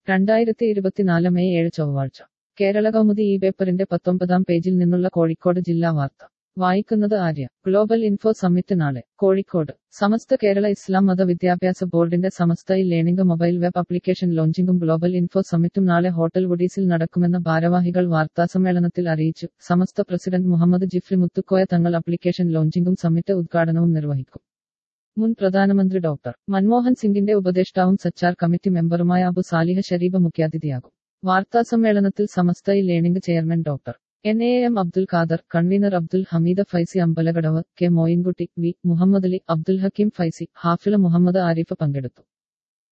രണ്ടായിരത്തി ഇരുപത്തിനാല് മെയ് ഏഴ് ചൊവ്വാഴ്ച കേരള കൗമുദി ഈ പേപ്പറിന്റെ പത്തൊമ്പതാം പേജിൽ നിന്നുള്ള കോഴിക്കോട് ജില്ലാ വാർത്ത വായിക്കുന്നത് ആര്യ ഗ്ലോബൽ ഇൻഫോ സമ്മിറ്റ് നാളെ കോഴിക്കോട് സമസ്ത കേരള ഇസ്ലാം മത വിദ്യാഭ്യാസ ബോർഡിന്റെ Samastha e learning mobile web application ലോഞ്ചിംഗും ഗ്ലോബൽ ഇൻഫോ സമ്മിറ്റും നാളെ ഹോട്ടൽ വുഡീസിൽ നടക്കുമെന്ന് ഭാരവാഹികൾ വാർത്താസമ്മേളനത്തിൽ അറിയിച്ചു Samastha president Muhammad Jifri Muthukoya Thangal application ലോഞ്ചിംഗും summit ഉദ്ഘാടനവും നിർവഹിക്കും മുൻ പ്രധാനമന്ത്രി ഡോക്ടർ മൻമോഹൻ സിംഗിന്റെ ഉപദേഷ്ടാവും സച്ചാർ കമ്മിറ്റി മെമ്പറുമായ അബു സാലിഹ ഷരീബ് മുഖ്യാതിഥിയാകും വാർത്താസമ്മേളനത്തിൽ Samastha e learning chairman doctor N A M Abdul Khader convener Abdul Hameed Faizi Ambalakadavu K Moinkutty V Muhammad Ali Abdul Hakeem Faizi Hafiz Muhammad Arif പങ്കെടുത്തു